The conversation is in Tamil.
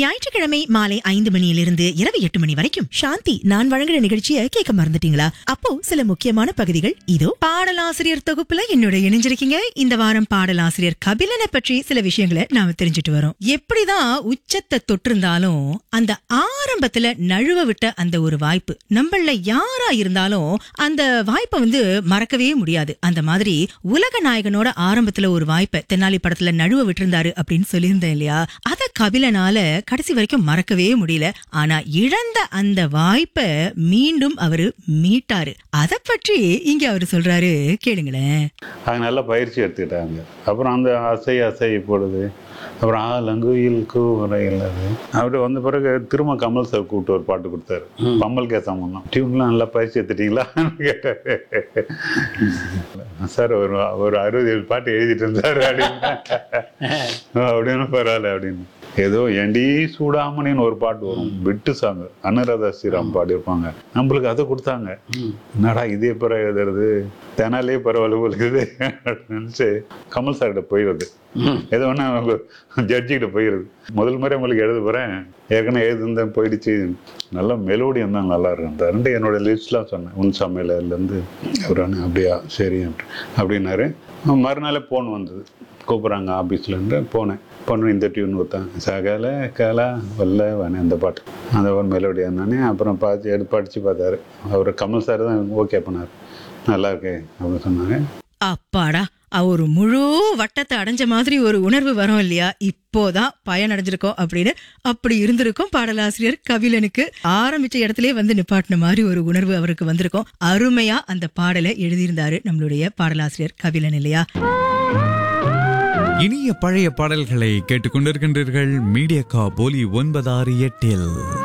ஞாயிற்றுக்கிழமை மாலை ஐந்து மணியிலிருந்து இரவு எட்டு மணி வரைக்கும் சாந்தி நான் வழங்குற நிகழ்ச்சியை கேட்க மறந்துட்டீங்களா அப்போ சில முக்கியமான பகுதிகள் இதோ பாடலாசிரியர் தொகுப்புல என்னோட இணைஞ்சிருக்கீங்க இந்த வாரம் பாடலாசிரியர் கபிலனை பற்றி சில விஷயங்களை நாம தெரிஞ்சுட்டு வரோம் எப்படிதான் உச்சத்தை தொட்டிருந்தாலும் அந்த ஆரம்பத்துல நழுவ விட்ட அந்த ஒரு வாய்ப்பு நம்மள யாரா இருந்தாலும் அந்த வாய்ப்பை வந்து மறக்கவே முடியாது அந்த மாதிரி உலக நாயகனோட ஆரம்பத்துல ஒரு வாய்ப்பை தென்னாலி படத்துல நழுவ விட்டிருந்தாரு அப்படின்னு சொல்லியிருந்தேன் இல்லையா அத கபிலனால கடைசி வரைக்கும் மறக்கவே முடியல ஆனா இழந்த அந்த வாய்ப்பை மீண்டும் அவரு மீட்டாரு அத பற்றி இங்க அவரு சொல்றாரு கேளுங்களேன் அவங்க நல்ல பயிற்சி எடுத்துக்கிட்டாங்க அப்புறம் அந்த அசை அசை போடுது அப்புறம் ஆலங்குயில் கூரையில் அது அப்படி வந்த பிறகு திரும்ப கமல் சார் கூப்பிட்டு ஒரு பாட்டு கொடுத்தாரு பம்மல் கேசாமன் டியூன்லாம் நல்லா பயிற்சி எடுத்துட்டீங்களான்னு கேட்டாரு சார் ஒரு ஒரு அறுபது ஏழு பாட்டு எழுதிட்டு இருந்தாரு அப்படின்னு அப்படின்னு பரவாயில்ல அப்படின்னு ஏதோ எண்டி சூடாமணின்னு ஒரு பாட்டு வரும் விட்டு சாங்க அனுராதா ஸ்ரீராம் பாடியிருப்பாங்க நம்மளுக்கு அதை கொடுத்தாங்க என்னடா இதே பிற எழுதுறது தெனாலே பரவாயில்ல உங்களுக்கு அப்படின்னு நினைச்சு கமல் சார்கிட்ட போயிடுறது ஏதோ ஒன்று ஜட்ஜிக்கிட்ட போயிடுது முதல் முறை உங்களுக்கு எழுத போகிறேன் ஏற்கனவே எழுதுந்தேன் போயிடுச்சு நல்ல மெலோடி இருந்தாங்க நல்லா இருக்கும் அந்த ரெண்டு என்னோட லிஸ்ட்லாம் சொன்னேன் உன் சமையலேருந்து அவர் அப்படியா சரி அப்படின்னாரு மறுநாளே ஃபோன் வந்தது கூப்பிட்றாங்க ஆஃபீஸ்லேருந்து போனேன் பொண்ணு இந்த டியூன் கொடுத்தாங்க சகல கலா வல்ல வனே அந்த பாட்டு அந்த ஒரு மெலோடி இருந்தானே அப்புறம் பார்த்து எடுத்து படித்து பார்த்தாரு அவர் கமல் சார் தான் ஓகே பண்ணார் நல்லா இருக்கே அப்படின்னு சொன்னாங்க அப்பாடா அ- ஒரு முழு வட்டத்தை அடைஞ்ச மாதிரி ஒரு உணர்வு வரும் இல்லையா இப்போதான் பயன் அடைஞ்சிருக்கோம் அப்படின்னு அப்படி இருந்திருக்கும் பாடலாசிரியர் கபிலனுக்கு ஆரம்பிச்ச இடத்திலே வந்து நிப்பாட்டின மாதிரி ஒரு உணர்வு அவருக்கு வந்திருக்கும் அருமையா அந்த பாடலை எழுதியிருந்தாரு நம்மளுடைய பாடலாசிரியர் கபிலன் இல்லையா இனிய பழைய பாடல்களை கேட்டுக்கொண்டிருக்கின்றீர்கள் மீடியா கா போலி ஒன்பதாறு எட்டில்